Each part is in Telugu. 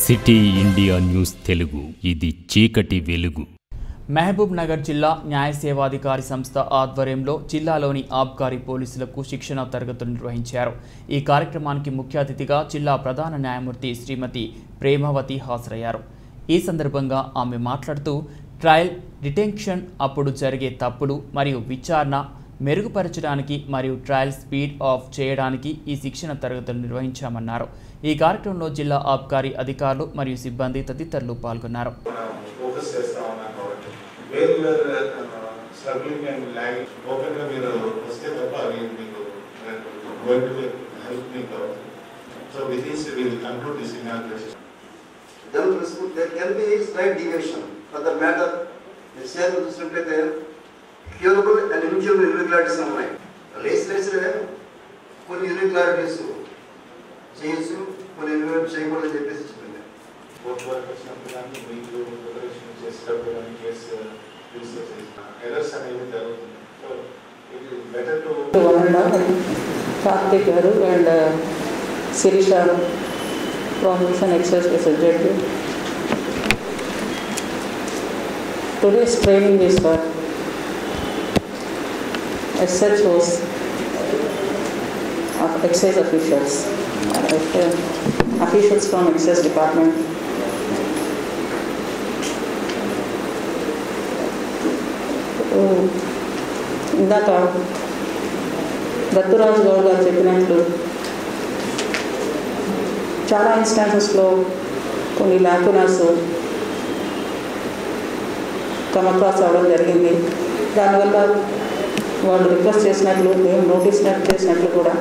సిటీ ఇండియా న్యూస్ తెలుగు ఇది చీకటి వెలుగు మహబూబ్ నగర్ జిల్లా న్యాయ సేవాధికారి సంస్థ ఆధ్వర్యంలో జిల్లాలోని ఆబ్కారీ పోలీసులకు శిక్షణ తరగతులు నిర్వహించారు ఈ కార్యక్రమానికి ముఖ్య అతిథిగా జిల్లా ప్రధాన న్యాయమూర్తి శ్రీమతి ప్రేమవతి హాజరయ్యారు ఈ సందర్భంగా ఆమె మాట్లాడుతూ ట్రయల్ డిటెన్షన్ అప్పుడు జరిగే తప్పులు మరియు విచారణ మెరుగుపరచడానికి మరియు ట్రయల్ స్పీడ్ ఆఫ్ చేయడానికి ఈ శిక్షణ తరగతులు నిర్వహించామన్నారు ఈ కార్యక్రమంలో జిల్లా ఆబ్కారీ అధికారులు మరియు సిబ్బంది తదితరులు పాల్గొన్నారు ఫోకస్ చేస్తా ఉన్నాను కాబట్టి వేరు వేరు స్ట్రగ్లింగ్ అండ్ ల్యాంగ్వేజ్ ఓపెన్ గా మీరు వస్తే తప్ప అవి మీకు గోయింగ్ టు హెల్ప్ మీకు so with this will conclude this inauguration general principle there can be slight deviation for the matter విషయాలు చూసినట్లయితే క్యూరబుల్ అండ్ ఇన్క్యూరబుల్ ఇర్రెగ్యులారిటీస్ ఉన్నాయి లెజిస్లేచర్ కొన్ని ఇర్రెగ్యులారిటీస్ చేయొచ్చు కొన్ని ఇర్రెగ్యులారిటీ చేయకూడదని చెప్పేసి చెప్పింది కోర్టు వరకు వచ్చినప్పుడు కానీ మీకు ప్రిపరేషన్ చేసేటప్పుడు కానీ కేసు రీసెర్చ్ చేసిన ఎర్రర్స్ అనేవి జరుగుతుంది so it is better to Wanda, Karthik Garu and uh, Sirisha promotion exercise as a judge. Today's training is for SHOs of excise officials, uh, officials from excise department. Uh, ఇందాక దత్తురాజు గౌడ్ గారు చెప్పినట్లు చాలా ఇన్స్టాన్సెస్లో కొన్ని ల్యాకునాస్ కమక్రాస్ అవ్వడం జరిగింది దానివల్ల వాళ్ళు రిక్వెస్ట్ చేసినట్లు మేము నోటీస్ చేసినట్లు కూడా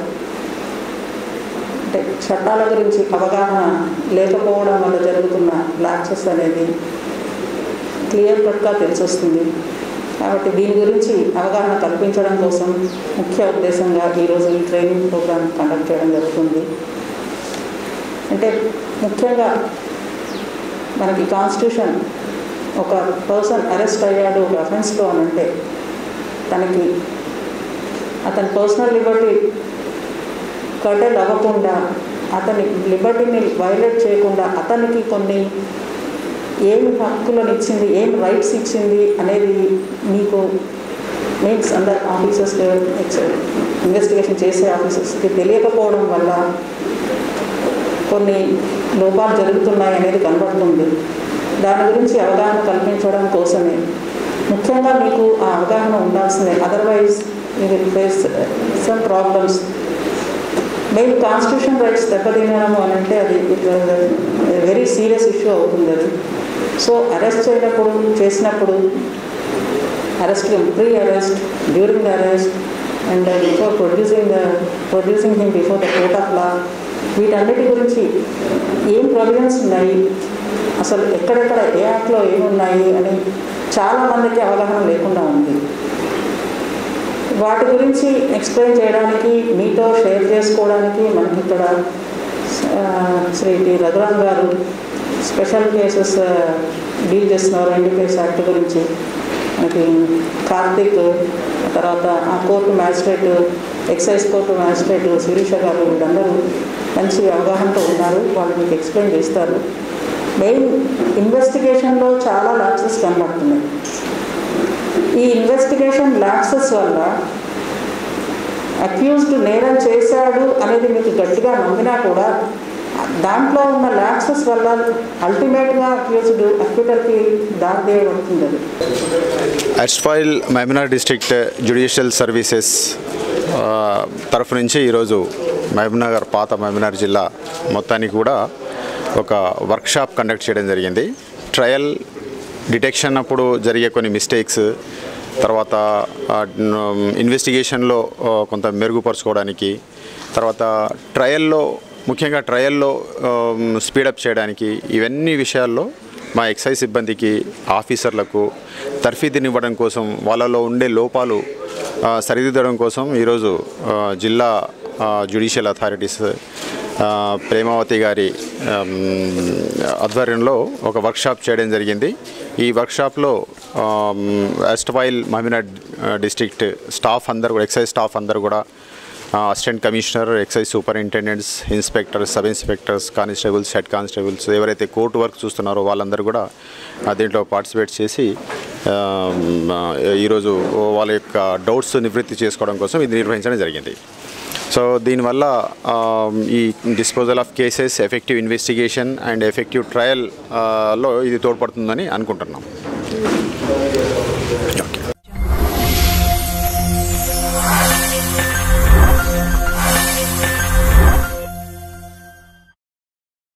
అంటే చట్టాల గురించి అవగాహన లేకపోవడం వల్ల జరుగుతున్న ల్యాక్సెస్ అనేది క్లియర్ కట్గా తెలిసొస్తుంది కాబట్టి దీని గురించి అవగాహన కల్పించడం కోసం ముఖ్య ఉద్దేశంగా ఈరోజు ఈ ట్రైనింగ్ ప్రోగ్రామ్ కండక్ట్ చేయడం జరుగుతుంది అంటే ముఖ్యంగా మనకి కాన్స్టిట్యూషన్ ఒక పర్సన్ అరెస్ట్ అయ్యాడు ఒక అఫెన్స్లో అని అంటే తనకి అతని పర్సనల్ లిబర్టీ కటెల్ అవ్వకుండా అతని లిబర్టీని వైలేట్ చేయకుండా అతనికి కొన్ని ఏమి హక్కులను ఇచ్చింది ఏం రైట్స్ ఇచ్చింది అనేది మీకు మీన్స్ అందరు ఆఫీసర్స్ ఇన్వెస్టిగేషన్ చేసే ఆఫీసర్స్కి తెలియకపోవడం వల్ల కొన్ని లోపాలు జరుగుతున్నాయి అనేది కనబడుతుంది దాని గురించి అవగాహన కల్పించడం కోసమే ముఖ్యంగా మీకు ఆ అవగాహన ఉండాల్సిందే otherwise you will face some problems main constitution rights దెబ్బతినడం అని అంటే అది వెరీ సీరియస్ ఇష్యూ అవుతుంది అది సో అరెస్ట్ చేయనప్పుడు చేసినప్పుడు arrest pre arrest during the arrest and before producing the producing him before the court of law వీటన్నిటి గురించి ఏం ప్రొవిజన్స్ ఉన్నాయి అసలు ఎక్కడెక్కడ ఏ యాక్ట్లో ఏమున్నాయి అని చాలామందికి అవగాహన లేకుండా ఉంది వాటి గురించి ఎక్స్ప్లెయిన్ చేయడానికి మీతో షేర్ చేసుకోవడానికి మనకి ఇక్కడ ఆ, Shri T Raghuram garu special cases deal చేస్తున్నారు ఎన్డీపీఎస్ యాక్ట్ గురించి మనకి కార్తీక్ తర్వాత ఆ court magistrate excise court magistrate Sirisha garu వీళ్ళందరూ మంచి అవగాహనతో ఉన్నారు వాళ్ళు మీకు ఎక్స్ప్లెయిన్ చేస్తారు మెయిన్ ఇన్వెస్టిగేషన్లో చాలా లాప్సెస్ కనబడుతున్నాయి ఈ ఇన్వెస్టిగేషన్ ల్యాప్సెస్ వల్ల అక్యూజ్డ్ నేరం చేశాడు అనేది మీకు గట్టిగా నమ్మినా కూడా దాంట్లో ఉన్న ల్యాప్సెస్ వల్ల అల్టిమేట్గా అక్యూజ్డ్ అక్యూటర్కి దారి తీయబడుతుంది అది ఎర్స్ఫైల్ మహబూబ్నగర్ డిస్ట్రిక్ట్ జ్యుడిషియల్ సర్వీసెస్ ఆ, తరఫు నుంచి ఈరోజు మహబూబ్నగర్ పాత మహబూబ్నగర్ జిల్లా మొత్తానికి కూడా ఒక వర్క్షాప్ కండక్ట్ చేయడం జరిగింది ట్రయల్ డిటెక్షన్ అప్పుడు జరిగే కొన్ని మిస్టేక్స్ తర్వాత ఇన్వెస్టిగేషన్లో కొంత మెరుగుపరుచుకోవడానికి తర్వాత ట్రయల్లో ముఖ్యంగా ట్రయల్లో స్పీడప్ చేయడానికి ఇవన్నీ విషయాల్లో మా ఎక్సైజ్ సిబ్బందికి ఆఫీసర్లకు తర్ఫీదునివ్వడం కోసం వాళ్ళలో ఉండే లోపాలు ఆ, సరిదిద్దడం కోసం ఈరోజు ఆ, జిల్లా జ్యుడిషియల్ అథారిటీస్ ఆ, ప్రేమావతి గారి ఆమ్, ఆధ్వర్యంలో ఒక వర్క్షాప్ చేయడం జరిగింది ఈ వర్క్షాప్లో ఎస్ట్వైల్ మహబూబ్నగర్ డిస్ట్రిక్ట్ స్టాఫ్ అందరు కూడా ఎక్సైజ్ స్టాఫ్ అందరు కూడా assistant commissioner excise superintendents inspectors sub inspectors constables head constables ఎవరైతే కోర్టు వర్క్ చూస్తున్నారో వాళ్ళందరూ కూడా ఆ, దీంట్లో పార్టిసిపేట్ చేసి ఆ, మ్, ఈరోజు వాళ్ళ యొక్క డౌట్స్ నివృత్తి చేసుకోవడం కోసం ఇది నిర్వహించడం జరిగింది సో దీనివల్ల ఆ, ఈ disposal of cases effective investigation and effective trial లో ఇది తోడ్పడుతుందని అనుకుంటున్నాం